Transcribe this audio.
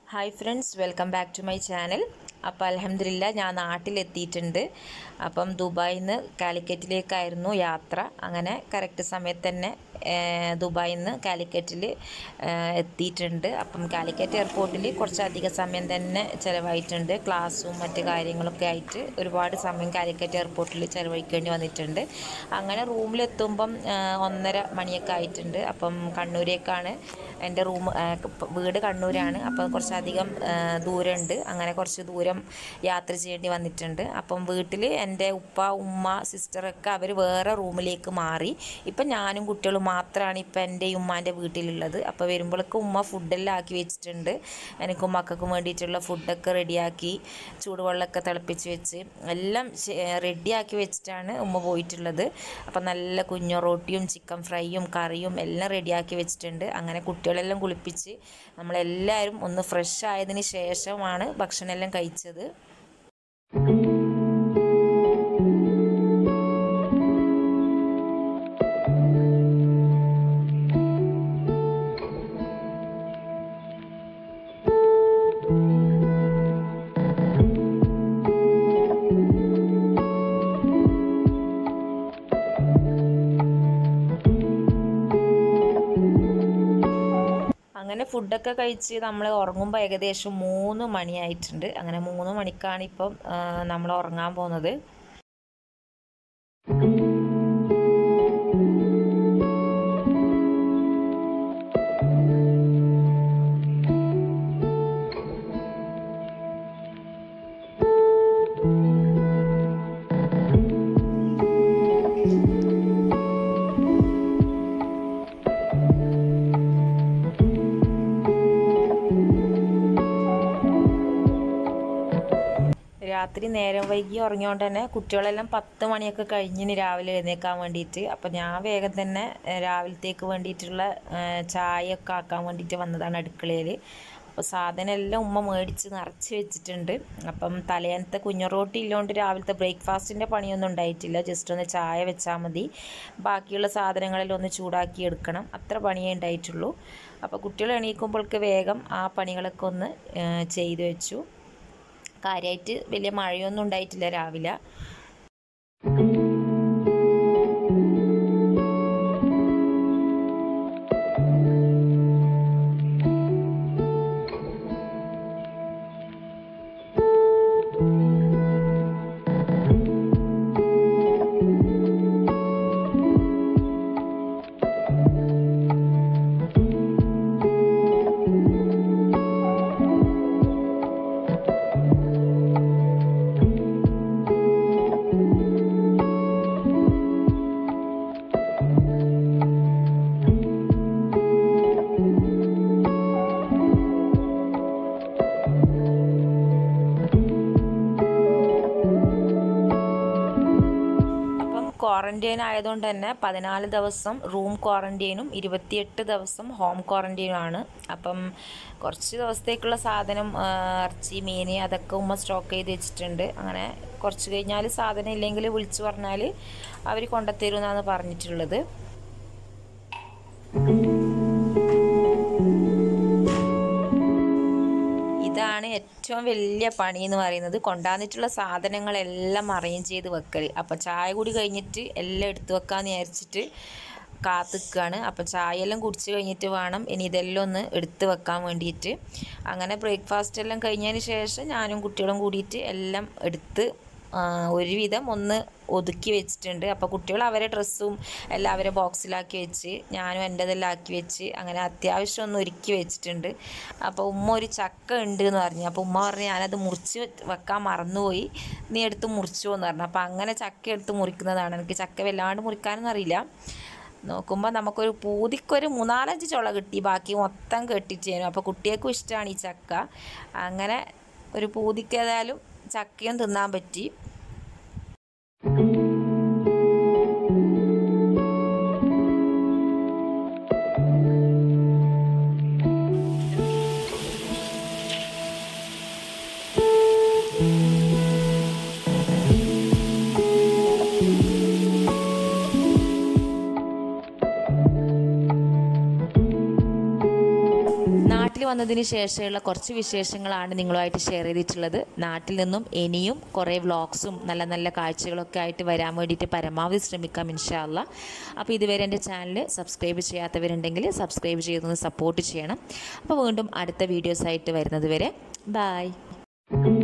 hi friends welcome back to my channel അപ്പോൾ അലഹമില്ല ഞാൻ നാട്ടിലെത്തിയിട്ടുണ്ട് അപ്പം ദുബായിൽ നിന്ന് കാലിക്കറ്റിലേക്കായിരുന്നു യാത്ര അങ്ങനെ കറക്റ്റ് സമയത്ത് തന്നെ ഏഹ്, ദുബായിൽ നിന്ന് കാലിക്കറ്റിൽ ഏഹ്, എത്തിയിട്ടുണ്ട് അപ്പം കാലിക്കറ്റ് എയർപോർട്ടിൽ കുറച്ചധികം സമയം തന്നെ ചിലവായിട്ടുണ്ട് ക്ലാസ്സും മറ്റ് കാര്യങ്ങളൊക്കെ ആയിട്ട് ഒരുപാട് സമയം കാലിക്കറ്റ് എയർപോർട്ടിൽ ചിലവഴിക്കേണ്ടി വന്നിട്ടുണ്ട് അങ്ങനെ റൂമിലെത്തുമ്പം ഏഹ്, ഒന്നര മണിയൊക്കെ ആയിട്ടുണ്ട് അപ്പം കണ്ണൂരേക്കാണ് എൻ്റെ റൂം വീട് കണ്ണൂരാണ് അപ്പോൾ കുറച്ചധികം ഏഹ്, ദൂരമുണ്ട് അങ്ങനെ കുറച്ച് ദൂരം യാത്ര ചെയ്യേണ്ടി വന്നിട്ടുണ്ട് അപ്പം വീട്ടിൽ എൻ്റെ ഉപ്പ ഉമ്മ സിസ്റ്ററൊക്കെ അവർ വേറെ റൂമിലേക്ക് മാറി ഇപ്പം ഞാനും കുട്ടികളും മാത്രമാണ് ഇപ്പം എൻ്റെ ഉമ്മാൻ്റെ വീട്ടിലുള്ളത് അപ്പോൾ വരുമ്പോഴേക്ക് ഉമ്മ ഫുഡെല്ലാം ആക്കി വെച്ചിട്ടുണ്ട് എനിക്കും മക്കൾക്കും വേണ്ടിയിട്ടുള്ള ഫുഡൊക്കെ റെഡിയാക്കി ചൂടുവെള്ളമൊക്കെ തിളപ്പിച്ച് വെച്ച് എല്ലാം റെഡിയാക്കി വെച്ചിട്ടാണ് ഉമ്മ പോയിട്ടുള്ളത് അപ്പം നല്ല കുഞ്ഞു റോട്ടിയും ചിക്കൻ ഫ്രൈയും കറിയും എല്ലാം റെഡിയാക്കി വെച്ചിട്ടുണ്ട് അങ്ങനെ കുട്ടികളെല്ലാം കുളിപ്പിച്ച് നമ്മളെല്ലാവരും ഒന്ന് ഫ്രഷ് ആയതിന് ശേഷമാണ് ഭക്ഷണം എല്ലാം കഴിച്ചത് അങ്ങനെ ഫുഡൊക്കെ കഴിച്ച് നമ്മൾ ഉറങ്ങുമ്പോൾ ഏകദേശം മൂന്ന് മണിയായിട്ടുണ്ട് അങ്ങനെ മൂന്ന് മണിക്കാണ് ഇപ്പം നമ്മൾ ഉറങ്ങാൻ പോകുന്നത് രാത്രി നേരം വൈകി ഉറങ്ങിയോണ്ട് തന്നെ കുട്ടികളെല്ലാം പത്ത് മണിയൊക്കെ കഴിഞ്ഞിന് രാവിലെ എഴുന്നേക്കാൻ വേണ്ടിയിട്ട് അപ്പം ഞാൻ വേഗം തന്നെ ഏഹ്, രാവിലത്തേക്ക് വേണ്ടിയിട്ടുള്ള ഏഹ്, ചായയൊക്കെ ആക്കാൻ വേണ്ടിയിട്ട് വന്നതാണ് അടുക്കളയിൽ അപ്പോൾ സാധനം എല്ലാം ഉമ്മ മേടിച്ച് നിറച്ച് വെച്ചിട്ടുണ്ട് അപ്പം തലേന്നത്തെ കുഞ്ഞറോട്ടി ഇല്ലോണ്ട് രാവിലത്തെ ബ്രേക്ക്ഫാസ്റ്റിൻ്റെ പണിയൊന്നും ഉണ്ടായിട്ടില്ല ജസ്റ്റ് ഒന്ന് ചായ വെച്ചാൽ മതി ബാക്കിയുള്ള സാധനങ്ങളെല്ലാം ഒന്ന് ചൂടാക്കി എടുക്കണം അത്ര പണിയേ ഉണ്ടായിട്ടുള്ളൂ അപ്പോൾ കുട്ടികൾ എണീക്കുമ്പോൾക്ക് വേഗം ആ പണികളൊക്കെ ഒന്ന് ഏഹ്, ചെയ്തു വെച്ചു കാര്യമായിട്ട് വലിയ മഴയൊന്നും ഉണ്ടായിട്ടില്ല രാവിലെ അപ്പം ക്വാറന്റൈൻ ആയതുകൊണ്ട് തന്നെ പതിനാല് ദിവസം റൂം ക്വാറന്റൈനും ഇരുപത്തിയെട്ട് ദിവസം ഹോം ക്വാറന്റൈനും ആണ് അപ്പം കുറച്ച് ദിവസത്തേക്കുള്ള സാധനം ആ, ഇറച്ചി മീൻ അതൊക്കെ ഉമ്മ സ്റ്റോക്ക് ചെയ്ത് വെച്ചിട്ടുണ്ട് അങ്ങനെ കുറച്ച് കഴിഞ്ഞാൽ സാധനം ഇല്ലെങ്കിൽ വിളിച്ചു പറഞ്ഞാൽ അവർ കൊണ്ടുത്തരും എന്നാണ് പറഞ്ഞിട്ടുള്ളത് ഇതാണ് ഏറ്റവും വലിയ പണി എന്ന് പറയുന്നത് കൊണ്ടുവന്നിട്ടുള്ള സാധനങ്ങളെല്ലാം അറേഞ്ച് ചെയ്ത് വെക്കൽ അപ്പോൾ ചായ കൂടി കഴിഞ്ഞിട്ട് എല്ലാം എടുത്തു വെക്കാമെന്ന് വിചാരിച്ചിട്ട് കാത്തിക്കുകയാണ് അപ്പോൾ ചായ എല്ലാം കുടിച്ച് കഴിഞ്ഞിട്ട് വേണം ഇനി ഇതെല്ലാം ഒന്ന് എടുത്ത് വെക്കാൻ വേണ്ടിയിട്ട് അങ്ങനെ ബ്രേക്ക്ഫാസ്റ്റ് എല്ലാം കഴിഞ്ഞതിന് ശേഷം ഞാനും കുട്ടികളും കൂടിയിട്ട് എല്ലാം എടുത്ത് ആ, ഒരുവിധം ഒന്ന് ഒതുക്കി വെച്ചിട്ടുണ്ട് അപ്പോൾ കുട്ടികൾ അവരെ ഡ്രസ്സും എല്ലാം അവരെ ബോക്സിലാക്കി വെച്ച് ഞാനും എൻ്റെതെല്ലാം ആക്കി വെച്ച് അങ്ങനെ അത്യാവശ്യം ഒന്ന് ഒരുക്കി വെച്ചിട്ടുണ്ട് അപ്പോൾ ഉമ്മ ഒരു ചക്ക ഉണ്ട് എന്ന് പറഞ്ഞു അപ്പോൾ ഉമ്മ പറഞ്ഞു ഞാനത് മുറിച്ച് വെക്കാൻ മറന്നുപോയി നീ എടുത്ത് മുറിച്ചു എന്ന് പറഞ്ഞു അപ്പോൾ അങ്ങനെ ചക്ക എടുത്ത് മുറിക്കുന്നതാണ് എനിക്ക് ചക്ക വല്ലാണ്ട് മുറിക്കാനൊന്നും അറിയില്ല നോക്കുമ്പോൾ നമുക്കൊരു പൂതിക്കൊരു മൂന്നാലഞ്ച് ചുള കിട്ടി ബാക്കി മൊത്തം കെട്ടിച്ചേരും അപ്പോൾ കുട്ടികൾക്കും ഇഷ്ടമാണ് ഈ ചക്ക അങ്ങനെ ഒരു പൂതിക്ക് ഏതായാലും ചക്കയും തിന്നാൻ പറ്റി വന്നതിന് ശേഷമുള്ള കുറച്ച് വിശേഷങ്ങളാണ് നിങ്ങളുമായിട്ട് ഷെയർ ചെയ്തിട്ടുള്ളത് നാട്ടിൽ നിന്നും ഇനിയും കുറേ വ്ളോഗ്സും നല്ല നല്ല കാഴ്ചകളൊക്കെ ആയിട്ട് വരാൻ വേണ്ടിയിട്ട് പരമാവധി ശ്രമിക്കാം ഇൻഷാല്ല അപ്പോൾ ഇതുവരെ എൻ്റെ ചാനൽ സബ്സ്ക്രൈബ് ചെയ്യാത്തവരുണ്ടെങ്കിൽ സബ്സ്ക്രൈബ് ചെയ്തൊന്ന് സപ്പോർട്ട് ചെയ്യണം അപ്പോൾ വീണ്ടും അടുത്ത വീഡിയോസായിട്ട് വരുന്നത് വരെ ബായ്